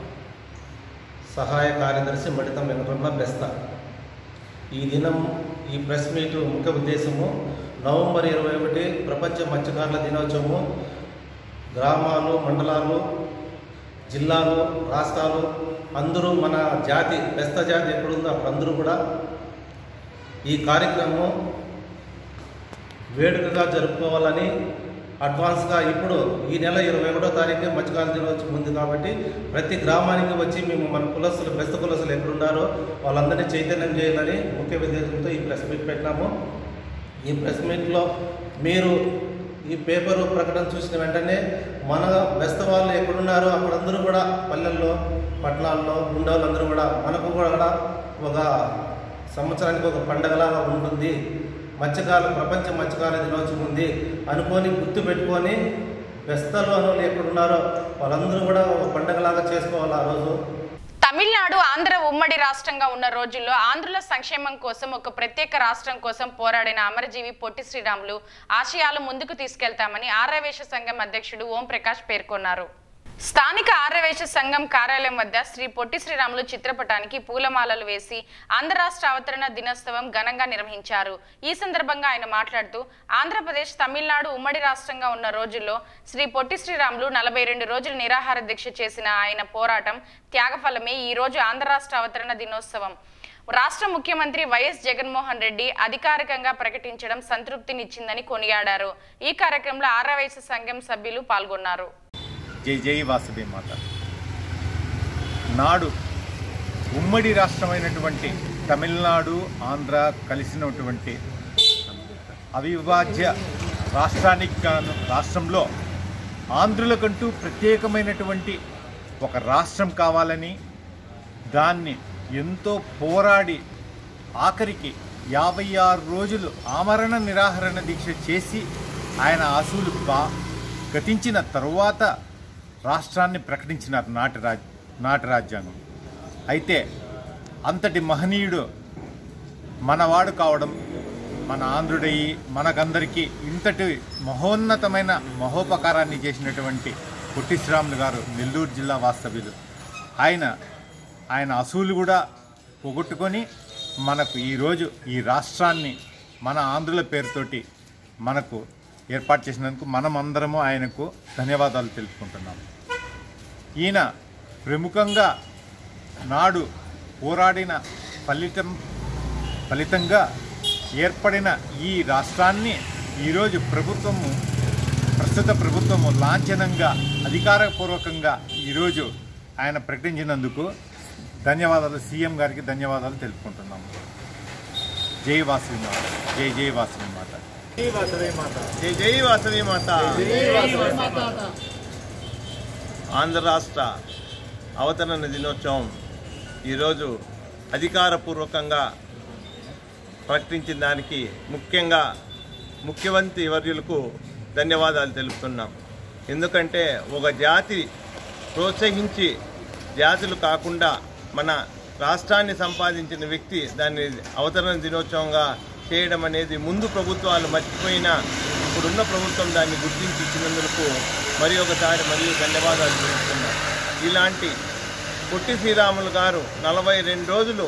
సహాయ కార్యదర్శి మడితం వెంకటరమణ బెస్త ఈ దినం ఈ ప్రెస్ మీట్ ముఖ్య ఉద్దేశము నవంబర్ ఇరవై ఒకటి ప్రపంచ మత్స్యకారుల దినోత్సవము గ్రామాలు మండలాలు జిల్లాలు రాష్ట్రాలు అందరూ మన జాతి బెస్త జాతి ఎక్కడుందో అక్కడ అందరూ కూడా ఈ కార్యక్రమం వేడుకగా జరుపుకోవాలని అడ్వాన్స్గా ఇప్పుడు ఈ నెల ఇరవై ఒకటో తారీఖు మధ్యకాల దినోత్సవం ఉంది కాబట్టి ప్రతి గ్రామానికి వచ్చి మేము మన కులస్తులు బెస్త కులస్తులు ఎక్కడున్నారో వాళ్ళందరినీ చైతన్యం చేయాలని ముఖ్య ఉద్దేశంతో ఈ ప్రెస్ మీట్ పెట్టినాము ఈ ప్రెస్ మీట్లో మీరు ఈ పేపరు ప్రకటన చూసిన వెంటనే మన బెస్త వాళ్ళు ఎక్కడున్నారో అక్కడందరూ కూడా పల్లెల్లో పట్టణాల్లో ఉండే వాళ్ళందరూ కూడా మనకు కూడా ఒక సంవత్సరానికి ఒక పండగలాగా ఉంటుంది మత్స్యకాల ప్రపంచ మత్స్యకాల దినోత్సవం ఉంది అనుకొని గుర్తు పెట్టుకొని బెస్తలు అని ఎక్కడున్నారో వాళ్ళందరూ కూడా ఒక పండగలాగా చేసుకోవాలి ఆ రోజు తమిళనాడు ఆంధ్ర ఉమ్మడి రాష్ట్రంగా ఉన్న రోజుల్లో ఆంధ్రుల సంక్షేమం కోసం ఒక ప్రత్యేక రాష్ట్రం కోసం పోరాడిన అమరజీవి పొట్టి శ్రీరాములు ఆశయాలు ముందుకు తీసుకెళ్తామని ఆర్యవేశ సంఘం అధ్యక్షుడు ఓం ప్రకాష్ పేర్కొన్నారు స్థానిక ఆర్యవేశ సంఘం కార్యాలయం వద్ద శ్రీ పొట్టి శ్రీరాములు చిత్రపటానికి పూలమాలలు వేసి ఆంధ్ర రాష్ట్ర అవతరణ దినోత్సవం ఘనంగా నిర్వహించారు ఈ సందర్భంగా ఆయన మాట్లాడుతూ ఆంధ్రప్రదేశ్ తమిళనాడు ఉమ్మడి రాష్ట్రంగా ఉన్న రోజుల్లో శ్రీ పొట్టి శ్రీరాములు నలభై రెండు రోజులు నిరాహార దీక్ష చేసిన ఆయన పోరాటం త్యాగఫలమే ఈ రోజు ఆంధ్ర రాష్ట్ర అవతరణ దినోత్సవం రాష్ట్ర ముఖ్యమంత్రి వైఎస్ జగన్మోహన్ రెడ్డి అధికారికంగా ప్రకటించడం సంతృప్తినిచ్చిందని కొనియాడారు ఈ కార్యక్రమంలో ఆర్యవైశ్య సంఘం సభ్యులు పాల్గొన్నారు జై జై వాసుదేవ మాత నాడు ఉమ్మడి రాష్ట్రమైనటువంటి తమిళనాడు ఆంధ్ర కలిసినటువంటి అవిభాజ్య రాష్ట్రానికి గాను రాష్ట్రంలో ఆంధ్రులకంటూ ప్రత్యేకమైనటువంటి ఒక రాష్ట్రం కావాలని దాన్ని ఎంతో పోరాడి ఆఖరికి యాభై ఆరు రోజులు ఆమరణ నిరాహరణ దీక్ష చేసి ఆయన ఆశువులు బా గతించిన తరువాత రాష్ట్రాన్ని ప్రకటించినారు నాటి రాజ్ నాటి రాజ్యాంగం అయితే అంతటి మహనీయుడు మనవాడు కావడం మన ఆంధ్రుడయ్యి మనకందరికీ ఇంతటి మహోన్నతమైన మహోపకారాన్ని చేసినటువంటి పొట్టి శ్రీరాములు గారు నెల్లూరు జిల్లా వాస్తవ్యులు ఆయన ఆయన అసూలు కూడా పోగొట్టుకొని మనకు ఈరోజు ఈ రాష్ట్రాన్ని మన ఆంధ్రుల పేరుతోటి మనకు ఏర్పాటు చేసినందుకు మనం అందరము ఆయనకు ధన్యవాదాలు తెలుపుకుంటున్నాము ఈయన ప్రముఖంగా నాడు పోరాడిన ఫలితం ఫలితంగా ఏర్పడిన ఈ రాష్ట్రాన్ని ఈరోజు ప్రభుత్వము ప్రస్తుత ప్రభుత్వము లాంఛనంగా అధికారపూర్వకంగా ఈరోజు ఆయన ప్రకటించినందుకు ధన్యవాదాలు సీఎం గారికి ధన్యవాదాలు తెలుపుకుంటున్నాము జై వాసవి మాత జై జై వాసవి మాత జై వాసవి మాత జై జై వాసవి మాత ఆంధ్ర రాష్ట్ర అవతరణ దినోత్సవం ఈరోజు అధికారపూర్వకంగా ప్రకటించిన దానికి ముఖ్యంగా ముఖ్యమంత్రి వర్యులకు ధన్యవాదాలు తెలుపుతున్నాం ఎందుకంటే ఒక జాతి ప్రోత్సహించి జాతులు కాకుండా మన రాష్ట్రాన్ని సంపాదించిన వ్యక్తి దాన్ని అవతరణ దినోత్సవంగా చేయడం అనేది ముందు ప్రభుత్వాలు మర్చిపోయినా ఇప్పుడున్న ప్రభుత్వం దాన్ని గుర్తించి ఇచ్చినందుకు మరి ఒకసారి మరియు ధన్యవాదాలు తెలుపుతున్నాం ఇలాంటి పొట్టి శ్రీరాములు గారు నలభై రెండు రోజులు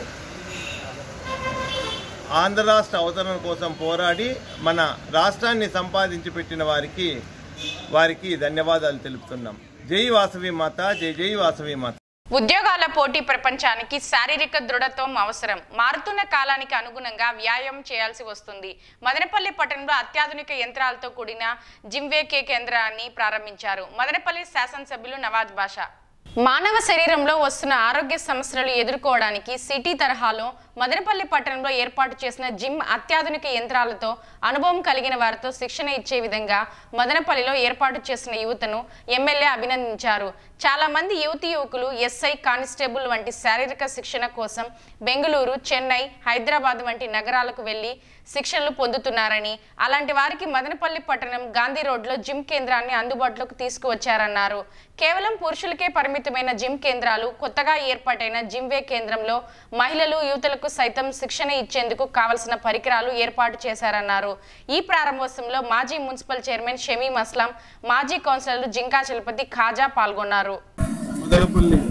ఆంధ్ర రాష్ట్ర అవతరణ కోసం పోరాడి మన రాష్ట్రాన్ని సంపాదించి పెట్టిన వారికి వారికి ధన్యవాదాలు తెలుపుతున్నాం జై వాసవి మాత జై జై వాసవి మాత ఉద్యోగాల పోటీ ప్రపంచానికి శారీరక దృఢత్వం అవసరం మారుతున్న కాలానికి అనుగుణంగా వ్యాయామం చేయాల్సి వస్తుంది మదనపల్లి పట్టణంలో అత్యాధునిక యంత్రాలతో కూడిన జిమ్వేకే కేంద్రాన్ని ప్రారంభించారు మదనపల్లి శాసనసభ్యులు నవాజ్ బాషా మానవ శరీరంలో వస్తున్న ఆరోగ్య సమస్యలు ఎదుర్కోవడానికి సిటీ తరహాలో మదనపల్లి పట్టణంలో ఏర్పాటు చేసిన జిమ్ అత్యాధునిక యంత్రాలతో అనుభవం కలిగిన వారితో శిక్షణ ఇచ్చే విధంగా మదనపల్లిలో ఏర్పాటు చేసిన యువతను ఎమ్మెల్యే అభినందించారు చాలా మంది యువతి యువకులు ఎస్ఐ కానిస్టేబుల్ వంటి శారీరక శిక్షణ కోసం బెంగళూరు చెన్నై హైదరాబాద్ వంటి నగరాలకు వెళ్లి శిక్షణలు పొందుతున్నారని అలాంటి వారికి మదనపల్లి పట్టణం గాంధీ రోడ్లో జిమ్ కేంద్రాన్ని అందుబాటులోకి తీసుకువచ్చారన్నారు కేవలం పురుషులకే పరిమితమైన జిమ్ కేంద్రాలు కొత్తగా ఏర్పాటైన జిమ్వే కేంద్రంలో మహిళలు యువతులకు సైతం శిక్షణ ఇచ్చేందుకు కావలసిన పరికరాలు ఏర్పాటు చేశారన్నారు ఈ ప్రారంభోత్సవంలో మాజీ మున్సిపల్ చైర్మన్ షమీం అస్లాం మాజీ కౌన్సిలర్లు జింకా చలపతి ఖాజా పాల్గొన్నారు మదనపల్లి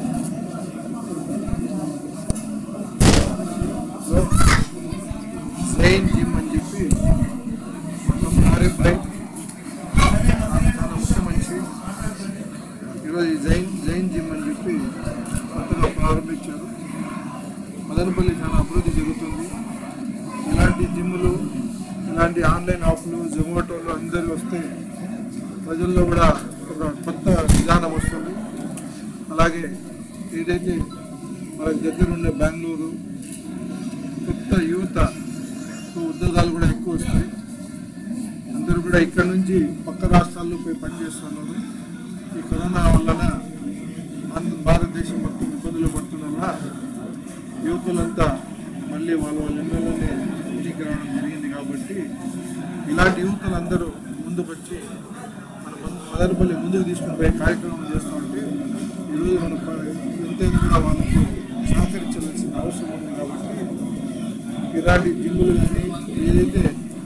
జైన్ జిమ్ అని చెప్పి ఒక ఆర్ఎఫ్ఐ చాలా ముఖ్య మనిషి ఈరోజు ఈ జైన్ జైన్ జిమ్ అని చెప్పి కొత్తగా ప్రారంభించారు మదనపల్లి చాలా అభివృద్ధి జరుగుతుంది ఇలాంటి జిమ్లు ఇలాంటి ఆన్లైన్ ఆఫ్లు జొమాటోలు అందరూ వస్తే ప్రజల్లో కూడా ఒక కొత్త విధానం వస్తుంది అలాగే ఏదైతే మనకు దగ్గర ఉండే బెంగళూరు కొత్త యువత ఉద్యోగాలు కూడా ఎక్కువ వస్తాయి అందరూ కూడా ఇక్కడ నుంచి పక్క రాష్ట్రాల్లో పోయి పనిచేస్తున్నారు ఈ కరోనా వలన ఆంధ్ర భారతదేశం మొత్తం ఇబ్బందులు పడుతున్న వల్ల యువకులంతా మళ్ళీ వాళ్ళ వాళ్ళ ఇళ్ళలోనే ఇంటికి రావడం జరిగింది కాబట్టి ఇలాంటి యువకులందరూ ముందుకు వచ్చి మన మన మదనపల్లి ముందుకు తీసుకుని పోయే కార్యక్రమం చేస్తూ ఉంటే ఈరోజు మన ప- ఎంతైనా కూడా వాళ్ళకు సహకరించవలసిన అవసరం ఉంది కాబట్టి ఇలాంటి జిమ్ములు కానీ ఏదైతే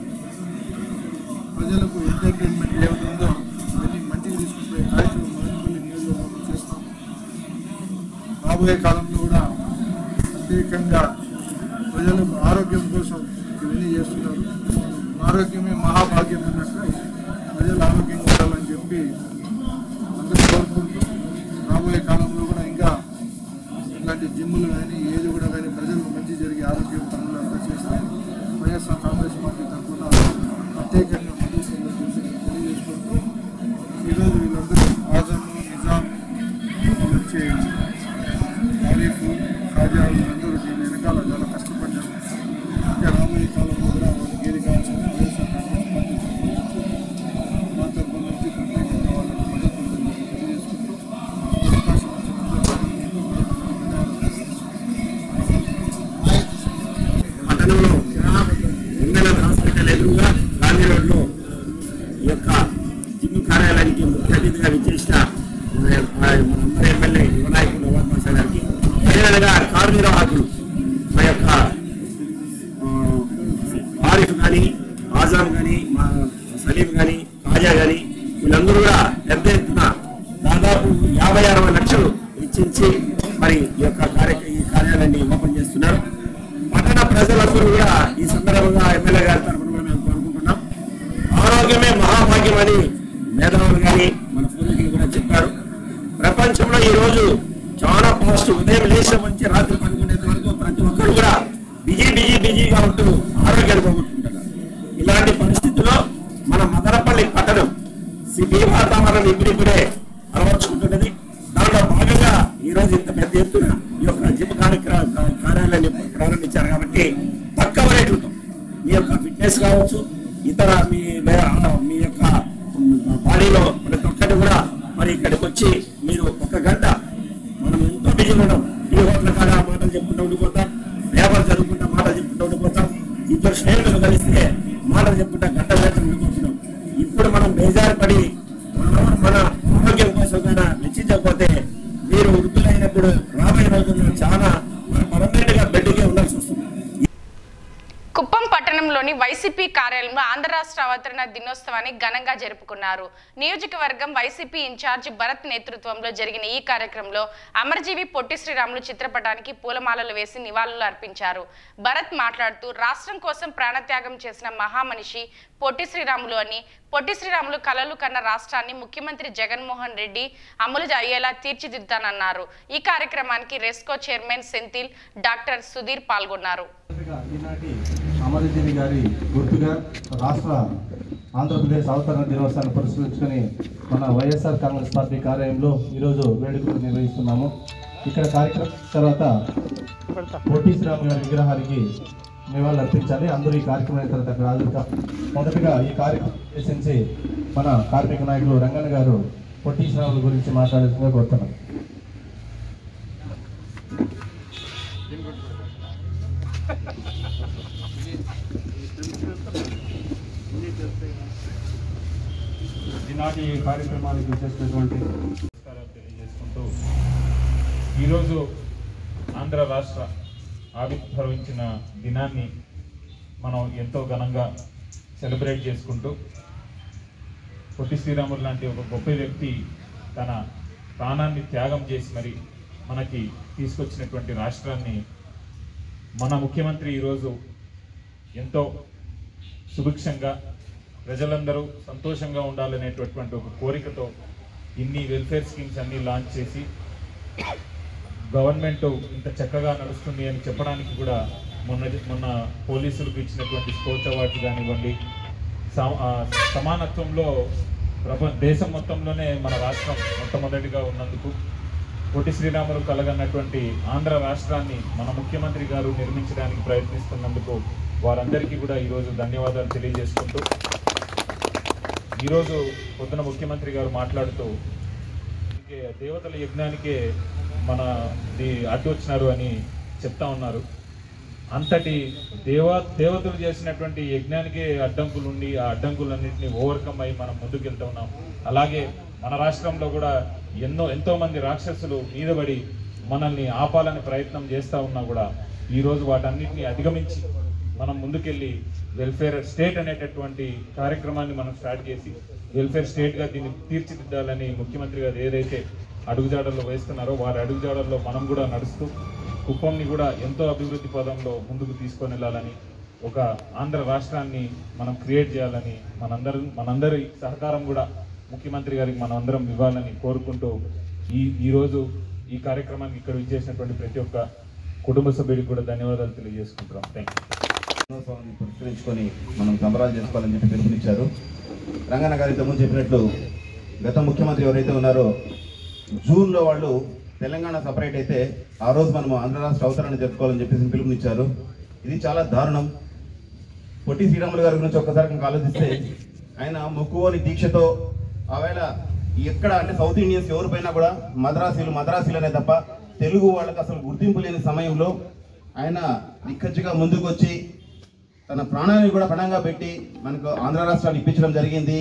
ప్రజలకు ఎంటర్టైన్మెంట్ ఏమైతే ఉందో అవన్నీ మంచిగా తీసుకుని పోయే కార్యక్రమం మదనపల్లి నియోజకవర్గంలో చేస్తాం రాబోయే కాలంలో కూడా ప్రత్యేకంగా ప్రజలకు ఆరోగ్యం కోసం ఇవన్నీ చేస్తున్నారు ఆరోగ్యమే మహాభాగ్యం అన్నట్టు ప్రజలు ఆరోగ్యంగా ఉండాలని చెప్పి అందరూ కోరుకుంటూ రాబోయే కాలంలో కూడా ఇంకా ఇలాంటి జిమ్ములు కానీ ఏది కూడా కానీ ప్రజలకు మంచి జరిగే ఆరోగ్యం పనులు అంతా చేస్తే వైఎస్ఆర్ కాంగ్రెస్ పార్టీ తరఫున ప్రత్యేకంగా ముందుకు వెళ్ళాలని చెప్పి తెలియజేసుకుంటూ ఈరోజు వీళ్ళందరూ ఆజమ్ నిజాం వచ్చే ఆరిఫ్ ఖాజా వీళ్ళందరూ దీని వెనకాల చాలా కష్టపడ్డారు ఇంకా రాబోయే కాలంలో కూడా వాళ్ళకి ఏది కావాల్సిన వైఎస్ఆర్ కాంగ్రెస్ పార్టీ తరఫున మా తరఫున నుంచి ప్రత్యేకంగా వాళ్ళకి మద్దతు ఉందని తెలియజేసుకుంటూ ఈ అవకాశం పట్టణంలో ఇంధన హాస్పిటల్ ఎదురుగా గాంధీ రోడ్లో ఈ యొక్క జిమ్ కార్యాలయానికి ముఖ్య అతిథిగా విచ్చేసిన మన మన అందరి ఎమ్మెల్యే యువనాయకుడు నవాజ్ బాషా గారికి అదేవిధంగా కారు నిర్వాహకులు మా యొక్క ఆ, ఆరిఫ్ కానీ ఆజాం కానీ మా సలీం కానీ కాజా కానీ వీళ్ళందరూ కూడా పెద్ద ఎత్తున దాదాపు యాభై అరవై లక్షలు వెచ్చించి మరి ఈ యొక్క కార్య ఈ కార్యాలయాన్ని ఓపెన్ చేస్తున్నారు పట్టణ ప్రజలందరూ కూడా ఈ సందర్భంగా ఎమ్మెల్యే గారి తరఫున కూడా మేము కోరుకుంటున్నాం ఆరోగ్యమే మహాభాగ్యం అని మేధావులు కానీ మన పూర్వీకులు కూడా చెప్పారు ప్రపంచంలో ఈ రోజు చాలా ఫాస్ట్ ఉదయం లేచిన నుంచి రాత్రి పడుకునేంత వరకు ప్రతి ఒక్కరు కూడా బిజీ బిజీ బిజీ ఈ వాతావరణం ఇప్పుడిప్పుడే అలవర్చుకుంటున్నది దానిలో భాగంగా ఈ రోజు ఇంత పెద్ద ఎత్తున ఈ యొక్క జిమ్ కార్యక్రమ కార్యాలయాన్ని ప్రారంభించారు కాబట్టి తక్కువ రేట్లతో మీ యొక్క ఫిట్నెస్ కావచ్చు ఇతర మీ మే- మీ యొక్క బాడీలో ప్రతి ఒక్కటి కూడా మరి ఇక్కడికి వచ్చి మీరు ఒక గంట మనం ఎంతో బిజీగా ఉన్నాం టీ హోటల్ కాడ మాటలు చెప్పుకుంటూ ఉండిపోతాం వ్యాపారం చదువుకుంటా మాటలు చెప్పుకుంటూ ఉండిపోతాం ఇద్దరు స్నేహితులు కలిస్తే మాటలు చెప్పుకుంటా గంట గంటలు ఉండిపోతున్నాం ఇప్పుడు మనం బేజారు పడి మన- మన ఆరోగ్యం కోసం కూడా వెచ్చించకపోతే మీరు వృద్ధులైనప్పుడు రాబోయే రోజుల్లో చాలా పర్మనెంట్ గా బెడ్కే ఉండాల్సి వస్తుంది కుప్పం పట్టణంలోని వైసీపీ కార్యాలయంలో ఆంధ్ర రాష్ట్ర అవతరణ దినోత్సవాన్ని ఘనంగా జరుపుకున్నారు నియోజకవర్గం వైసీపీ ఇన్ఛార్జి భరత్ నేతృత్వంలో జరిగిన ఈ కార్యక్రమంలో అమరజీవి పొట్టి శ్రీరాములు చిత్రపటానికి పూలమాలలు వేసి నివాళులు అర్పించారు భరత్ మాట్లాడుతూ రాష్ట్రం కోసం ప్రాణత్యాగం చేసిన మహామనిషి పొట్టి శ్రీరాములు అని పొట్టి శ్రీరాములు కలలు కన్న రాష్ట్రాన్ని ముఖ్యమంత్రి జగన్మోహన్ రెడ్డి అమలు అయ్యేలా తీర్చిదిద్దానన్నారు ఈ కార్యక్రమానికి RESCO chairman Senthil doctor Sudheer పాల్గొన్నారు ఈనాటి అమరజీవి గారి గుర్తుగా రాష్ట్ర ఆంధ్రప్రదేశ్ అవతరణ దినోత్సవాన్ని పురస్కరించుకొని మన వైఎస్ఆర్ కాంగ్రెస్ పార్టీ కార్యాలయంలో ఈరోజు వేడుకలు నిర్వహిస్తున్నాము ఇక్కడ కార్యక్రమం తర్వాత పొట్టి శ్రీరామ్ గారి విగ్రహానికి నివాళులు అర్పించాలి అందరూ ఈ కార్యక్రమం అయిన తర్వాత అక్కడ హాజరు కా- మొదటగా ఈ కార్యక్రమం ఉద్దేశించి మన కార్మిక నాయకులు రంగన్న గారు పొట్టి శ్రీరాముల గురించి మాట్లాడాల్సిందిగా కోరుతున్నాం ఈనాటి ఈ కార్యక్రమానికి వచ్చేసినటువంటి నమస్కారాలు తెలియజేసుకుంటూ ఈరోజు ఆంధ్ర రాష్ట్ర ఆవిర్భవించిన దినాన్ని మనం ఎంతో ఘనంగా సెలబ్రేట్ చేసుకుంటూ పొట్టి శ్రీరాములు లాంటి ఒక గొప్ప వ్యక్తి తన ప్రాణాన్ని త్యాగం చేసి మరి మనకి తీసుకొచ్చినటువంటి రాష్ట్రాన్ని మన ముఖ్యమంత్రి ఈరోజు ఎంతో సుభిక్షంగా ప్రజలందరూ సంతోషంగా ఉండాలనేటటువంటి ఒక కోరికతో ఇన్ని వెల్ఫేర్ స్కీమ్స్ అన్ని లాంచ్ చేసి గవర్నమెంట్ ఇంత చక్కగా నడుస్తుంది అని చెప్పడానికి కూడా మొన్న మొన్న పోలీసులకు ఇచ్చినటువంటి స్పోర్ట్స్ అవార్డ్స్ కానివ్వండి సమ- ఆ, సమానత్వంలో ప్రపంచ దేశం మొత్తంలోనే మన రాష్ట్రం మొట్టమొదటిగా ఉన్నందుకు పొట్టి శ్రీరాములు కలగన్నటువంటి ఆంధ్ర రాష్ట్రాన్ని మన ముఖ్యమంత్రి గారు నిర్మించడానికి ప్రయత్నిస్తున్నందుకు వారందరికీ కూడా ఈరోజు ధన్యవాదాలు తెలియజేసుకుంటూ ఈరోజు పొద్దున ముఖ్యమంత్రి గారు మాట్లాడుతూ ఇంకే దేవతల యజ్ఞానికే మన ది అడ్డు వచ్చినారు అని చెప్తా ఉన్నారు అంతటి దేవ దేవతలు చేసినటువంటి యజ్ఞానికే అడ్డంకులు ఉండి ఆ అడ్డంకులన్నింటినీ ఓవర్కమ్ అయి మనం ముందుకు వెళ్తా ఉన్నాం అలాగే మన రాష్ట్రంలో కూడా ఎన్నో ఎంతో మంది రాక్షసులు మీదబడి మనల్ని ఆపాలని ప్రయత్నం చేస్తూ ఉన్నా కూడా ఈరోజు వాటన్నిటిని అధిగమించి మనం ముందుకెళ్ళి వెల్ఫేర్ స్టేట్ అనేటటువంటి కార్యక్రమాన్ని మనం స్టార్ట్ చేసి వెల్ఫేర్ స్టేట్గా దీన్ని తీర్చిదిద్దాలని ముఖ్యమంత్రి గారు ఏదైతే అడుగుజాడల్లో వేస్తున్నారో వారి అడుగుజాడల్లో మనం కూడా నడుస్తూ కుప్పంని కూడా ఎంతో అభివృద్ధి పదంలో ముందుకు తీసుకొని వెళ్ళాలని ఒక ఆంధ్ర రాష్ట్రాన్ని మనం క్రియేట్ చేయాలని మనందరం మనందరి సహకారం కూడా ముఖ్యమంత్రి గారికి మనం అందరం ఇవ్వాలని కోరుకుంటూ ఈ ఈరోజు ఈ కార్యక్రమానికి ఇక్కడ విచ్చేసినటువంటి ప్రతి ఒక్క కుటుంబ సభ్యుడికి కూడా ధన్యవాదాలు తెలియజేసుకుంటున్నాం థ్యాంక్ యూ దినోత్సవాన్ని పురస్కరించుకొని మనం సంబరాలు చేసుకోవాలని చెప్పి పిలుపునిచ్చారు రంగన్న గారు ఇంతకుముందు చెప్పినట్లు గత ముఖ్యమంత్రి ఎవరైతే ఉన్నారో జూన్లో వాళ్ళు తెలంగాణ సపరేట్ అయితే ఆ రోజు మనం ఆంధ్ర రాష్ట్ర అవతరణ జరుపుకోవాలని చెప్పేసి పిలుపునిచ్చారు ఇది చాలా దారుణం పొట్టి శ్రీరాములు గారి గురించి ఒక్కసారి కనుక ఆలోచిస్తే ఆయన మొక్కువని దీక్షతో ఆవేళ ఎక్కడ అంటే సౌత్ ఇండియన్స్ ఎవరిపైనా కూడా మద్రాసీలు మద్రాసీలనే తప్ప తెలుగు వాళ్ళకి అసలు గుర్తింపు లేని సమయంలో ఆయన నిక్కచ్చిగా ముందుకు వచ్చి తన ప్రాణాన్ని కూడా పణంగా పెట్టి మనకు ఆంధ్ర రాష్ట్రాన్ని ఇప్పించడం జరిగింది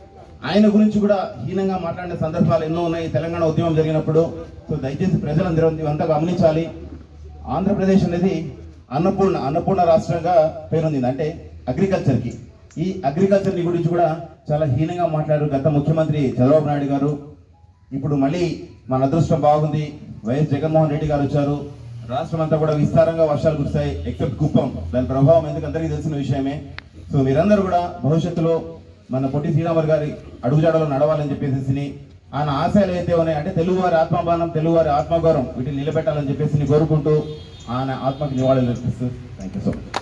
ఆయన గురించి కూడా హీనంగా మాట్లాడిన సందర్భాలు ఎన్నో ఉన్నాయి తెలంగాణ ఉద్యమం జరిగినప్పుడు సో దయచేసి ప్రజలందరూ ఇవంతా గమనించాలి ఆంధ్రప్రదేశ్ అనేది అన్నపూర్ణ అన్నపూర్ణ రాష్ట్రంగా పేరొందింది అంటే అగ్రికల్చర్కి ఈ అగ్రికల్చర్ని గురించి కూడా చాలా హీనంగా మాట్లాడారు గత ముఖ్యమంత్రి చంద్రబాబు నాయుడు గారు ఇప్పుడు మళ్ళీ మన అదృష్టం బాగుంది వైఎస్ జగన్మోహన్ రెడ్డి గారు వచ్చారు రాష్ట్రం అంతా కూడా విస్తారంగా వర్షాలు కురుస్తాయి ఎక్సెప్ట్ కుప్పం దాని ప్రభావం ఎందుకు అందరికీ తెలిసిన విషయమే సో మీరందరూ కూడా భవిష్యత్తులో మన పొట్టి శ్రీరామర్ గారి అడుగుజాడలో నడవాలని చెప్పేసి ఆయన ఆశయాలు అయితే ఉన్నాయి అంటే తెలుగువారి ఆత్మబానం తెలుగువారి ఆత్మగౌరవం వీటిని నిలబెట్టాలని చెప్పేసి కోరుకుంటూ ఆయన ఆత్మకి నివాళులు అర్పిస్తూ థ్యాంక్ యూ సో మచ్